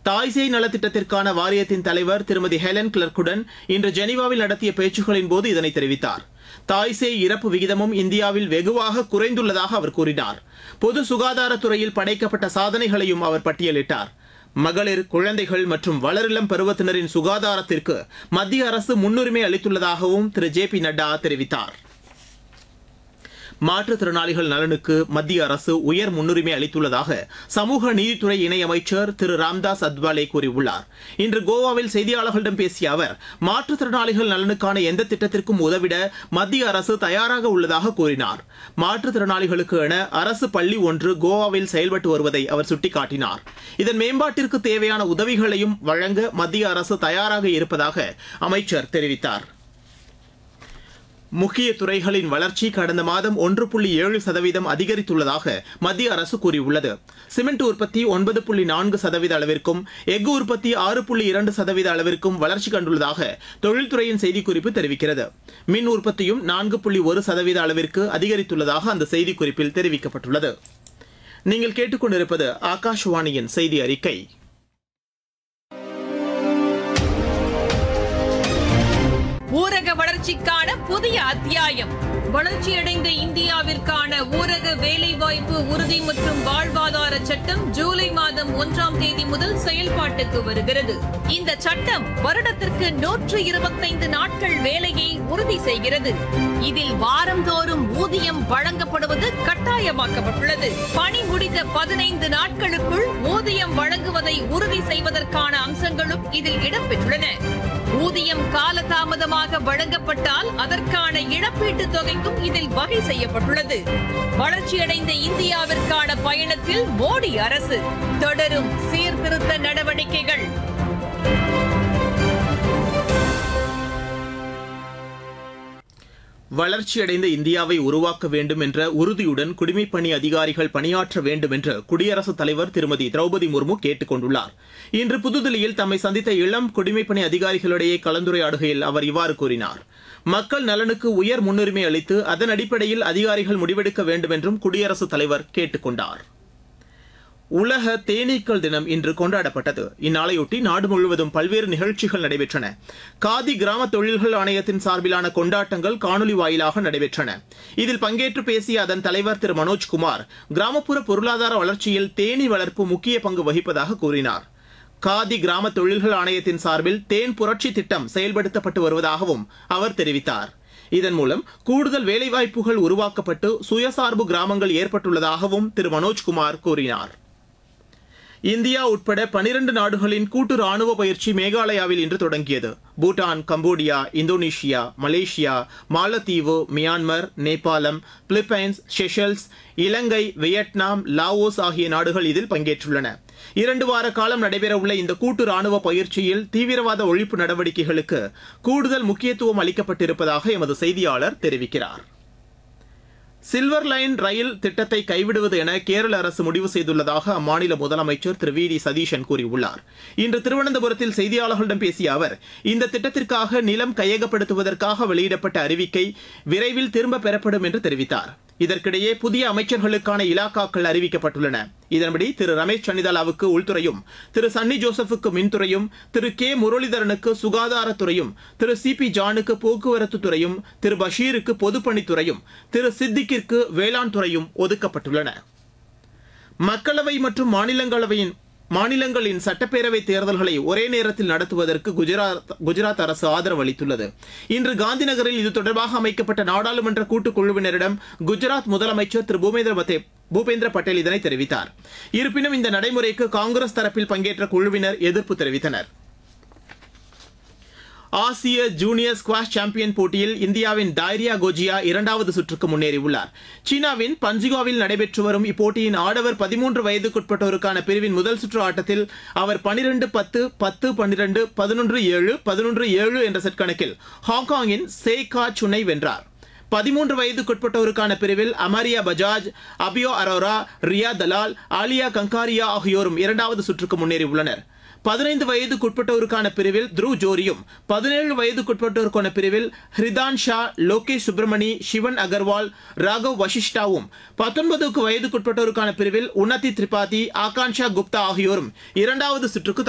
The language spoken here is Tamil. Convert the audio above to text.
தாய்சேய் நலத்திட்டத்திற்கான வாரியத்தின் தலைவர் திருமதி ஹெலன் கிளர்க்குடன் இன்று ஜெனீவாவில் நடத்திய பேச்சுக்களின் போது இதனை தெரிவித்தார் தாய்சேய் இறப்பு விகிதமும் இந்தியாவில் வெகுவாக குறைந்துள்ளதாக அவர் கூறினார் பொது சுகாதாரத்துறையில் படைக்கப்பட்ட சாதனைகளையும் அவர் பட்டியலிட்டார் மகளிர் குழந்தைகள் மற்றும் வளரிளம் பருவத்தினரின் சுகாதாரத்திற்கு மத்திய அரசு முன்னுரிமை அளித்துள்ளதாகவும் திரு ஜே பி நட்டா தெரிவித்தார் மாற்றுத்திறனாளிகள் நலனுக்கு மத்திய அரசு உயர் முன்னுரிமை அளித்துள்ளதாக சமூக நீதித்துறை இணையமைச்சர் திரு ராம்தாஸ் அத்வாலே கூறியுள்ளார் இன்று கோவாவில் செய்தியாளர்களிடம் பேசிய அவர் மாற்றுத்திறனாளிகள் நலனுக்கான எந்த திட்டத்திற்கும் உதவிட மத்திய அரசு தயாராக உள்ளதாக கூறினார் மாற்றுத்திறனாளிகளுக்கு என அரசு பள்ளி ஒன்று கோவாவில் செயல்பட்டு வருவதை அவர் சுட்டிக்காட்டினார் இதன் மேம்பாட்டிற்கு தேவையான உதவிகளையும் வழங்க மத்திய அரசு தயாராக இருப்பதாக அமைச்சர் தெரிவித்தார் முக்கிய துறைகளின் வளர்ச்சி கடந்த மாதம் ஒன்று புள்ளி ஏழு சதவீதம் அதிகரித்துள்ளதாக மத்திய அரசு கூறியுள்ளது சிமெண்ட் உற்பத்தி ஒன்பது புள்ளி நான்கு சதவீத அளவிற்கும் எஃகு உற்பத்தி ஆறு புள்ளி இரண்டு சதவீத அளவிற்கும் வளர்ச்சி கண்டுள்ளதாக தொழில்துறையின் செய்திக்குறிப்பு தெரிவிக்கிறது மின் உற்பத்தியும் நான்கு புள்ளி ஒரு சதவீத அளவிற்கு அதிகரித்துள்ளதாக அந்த செய்திக்குறிப்பில் தெரிவிக்கப்பட்டுள்ளது நீங்கள் கேட்டுக்கொண்டிருப்பது ஆகாஷவாணியின் செய்தி அறிக்கை ஊரக வளர்ச்சிக்கான புதிய அத்தியாயம் வளர்ச்சியடைந்த இந்தியாவிற்கான ஊரக வேலைவாய்ப்பு உறுதி மற்றும் வாழ்வாதார சட்டம் ஜூலை மாதம் ஒன்றாம் தேதி முதல் செயல்பாட்டுக்கு வருகிறது இந்த சட்டம் வருடத்திற்கு நூற்று இருபத்தைந்து நாட்கள் வேலையை உறுதி செய்கிறது இதில் வாரந்தோறும் ஊதியம் வழங்கப்படுவது கட்டாயமாக்கப்பட்டுள்ளது பணி முடிந்த பதினைந்து நாட்களுக்குள் ஊதியம் வழங்குவதை உறுதி செய்வதற்கான அம்சங்களும் இதில் இடம்பெற்றுள்ளன ஊதியம் காலதாமதமாக வழங்கப்பட்டால் அதற்கான இழப்பீட்டுத் தொகைக்கும் இதில் வகை செய்யப்பட்டுள்ளது வளர்ச்சியடைந்த இந்தியாவிற்கான பயணத்தில் மோடி அரசு தொடரும் சீர்திருத்த நடவடிக்கைகள் வளர்ச்சியடைந்த இந்தியாவை உருவாக்க வேண்டும் என்ற உறுதியுடன் குடிமைப்பணி அதிகாரிகள் பணியாற்ற வேண்டும் என்று குடியரசுத் தலைவர் திருமதி திரௌபதி முர்மு கேட்டுக் கொண்டுள்ளார் இன்று புதுதில்லியில் தம்மை சந்தித்த இளம் குடிமைப்பணி அதிகாரிகளிடையே கலந்துரையாடுகையில் அவர் இவ்வாறு கூறினார் மக்கள் நலனுக்கு உயர் முன்னுரிமை அளித்து அதன் அடிப்படையில் அதிகாரிகள் முடிவெடுக்க வேண்டும் என்றும் குடியரசுத் தலைவர் கேட்டுக் கொண்டார் உலக தேனீக்கள் தினம் இன்று கொண்டாடப்பட்டது இந்நாளையொட்டி நாடு முழுவதும் பல்வேறு நிகழ்ச்சிகள் நடைபெற்றன காதி கிராம தொழில்கள் ஆணையத்தின் சார்பிலான கொண்டாட்டங்கள் காணொலி வாயிலாக நடைபெற்றன இதில் பங்கேற்று பேசிய அதன் தலைவர் திரு மனோஜ்குமார் கிராமப்புற பொருளாதார வளர்ச்சியில் தேனீ வளர்ப்பு முக்கிய பங்கு வகிப்பதாக கூறினார் காதி கிராம தொழில்கள் ஆணையத்தின் சார்பில் தேன் புரட்சி திட்டம் செயல்படுத்தப்பட்டு வருவதாகவும் அவர் தெரிவித்தார் இதன் மூலம் கூடுதல் வேலைவாய்ப்புகள் உருவாக்கப்பட்டு சுயசார்பு கிராமங்கள் ஏற்பட்டுள்ளதாகவும் திரு மனோஜ்குமார் கூறினார் இந்தியா உட்பட பனிரண்டு நாடுகளின் கூட்டு ராணுவ பயிற்சி மேகாலயாவில் இன்று தொடங்கியது பூட்டான் கம்போடியா இந்தோனேஷியா மலேசியா மாலத்தீவு மியான்மர் நேபாளம் பிலிப்பைன்ஸ் செஷல்ஸ் இலங்கை வியட்நாம் லாவோஸ் ஆகிய நாடுகள் இதில் பங்கேற்றுள்ளன இரண்டு வார காலம் நடைபெறவுள்ள இந்த கூட்டு ராணுவ பயிற்சியில் தீவிரவாத ஒழிப்பு நடவடிக்கைகளுக்கு கூடுதல் முக்கியத்துவம் அளிக்கப்பட்டிருப்பதாக எமது செய்தியாளர் தெரிவிக்கிறார் சில்வர் லைன் ரயில் திட்டத்தை கைவிடுவது என கேரள அரசு முடிவு செய்துள்ளதாக அம்மாநில முதலமைச்சர் திரு வி டி சதீஷன் கூறியுள்ளார் இன்று திருவனந்தபுரத்தில் செய்தியாளர்களிடம் பேசிய அவர் இந்த திட்டத்திற்காக நிலம் கையகப்படுத்துவதற்காக வெளியிடப்பட்ட அறிவிக்கை விரைவில் திரும்ப பெறப்படும் என்று தெரிவித்தார் இதற்கிடையே புதிய அமைச்சர்களுக்கான இலாக்காக்கள் அறிவிக்கப்பட்டுள்ளன இதன்படி திரு ரமேஷ் சன்னிதாலாவுக்கு உள்துறையும் திரு சன்னி ஜோசப்புக்கு மின்துறையும் திரு கே முரளிதரனுக்கு சுகாதாரத்துறையும் திரு சி பி ஜானுக்கு போக்குவரத்து துறையும் திரு பஷீருக்கு பொதுப்பணித்துறையும் திரு சித்திக்கிற்கு வேளாண் துறையும் ஒதுக்கப்பட்டுள்ளன மக்களவை மற்றும் மாநிலங்களவையின் மாநிலங்களின் சட்டப்பேரவை தேர்தல்களை ஒரே நேரத்தில் நடத்துவதற்கு குஜராத் குஜராத் அரசு ஆதரவு அளித்துள்ளது இன்று காந்திநகரில் இது தொடர்பாக அமைக்கப்பட்ட நாடாளுமன்ற கூட்டுக்குழுவினரிடம் குஜராத் முதலமைச்சர் திரு பூமேந்திர பத்தே பூபேந்திர பட்டேல் இதனை தெரிவித்தார் இருப்பினும் இந்த நடைமுறைக்கு காங்கிரஸ் தரப்பில் பங்கேற்ற குழுவினர் எதிர்ப்பு தெரிவித்தனர் ஆசிய ஜூனியர் ஸ்குவாஷ் சாம்பியன் போட்டியில் இந்தியாவின் டைரியா கோஜியா இரண்டாவது சுற்றுக்கு முன்னேறியுள்ளார் சீனாவின் பஞ்சிகாவில் நடைபெற்று வரும் இப்போட்டியின் ஆடவர் பதிமூன்று வயதுக்குட்பட்டோருக்கான பிரிவின் முதல் சுற்று ஆட்டத்தில் அவர் பனிரெண்டு பத்து பத்து பன்னிரண்டு பதினொன்று ஏழு பதினொன்று ஏழு என்ற செட் கணக்கில் ஹாங்காங்கின் சேகா சுனை வென்றார் பதிமூன்று வயதுக்குட்பட்டோருக்கான பிரிவில் அமரியா பஜாஜ் அபியோ அரோரா ரியா தலால் ஆலியா கங்காரியா ஆகியோரும் இரண்டாவது சுற்றுக்கு முன்னேறியுள்ளனர் பதினைந்து வயதுக்குட்பட்டோருக்கான பிரிவில் த்ருவ் ஜோரியும் பதினேழு வயதுக்குட்பட்டோருக்கான பிரிவில் ஹிரிதான் ஷா லோகேஷ் சுப்ரமணி சிவன் அகர்வால் ராகவ் வசிஷ்டாவும் பத்தொன்பதுக்கு வயதுக்குட்பட்டோருக்கான பிரிவில் உன்னதி திரிபாதி ஆகான்ஷா குப்தா ஆகியோரும் இரண்டாவது சுற்றுக்கு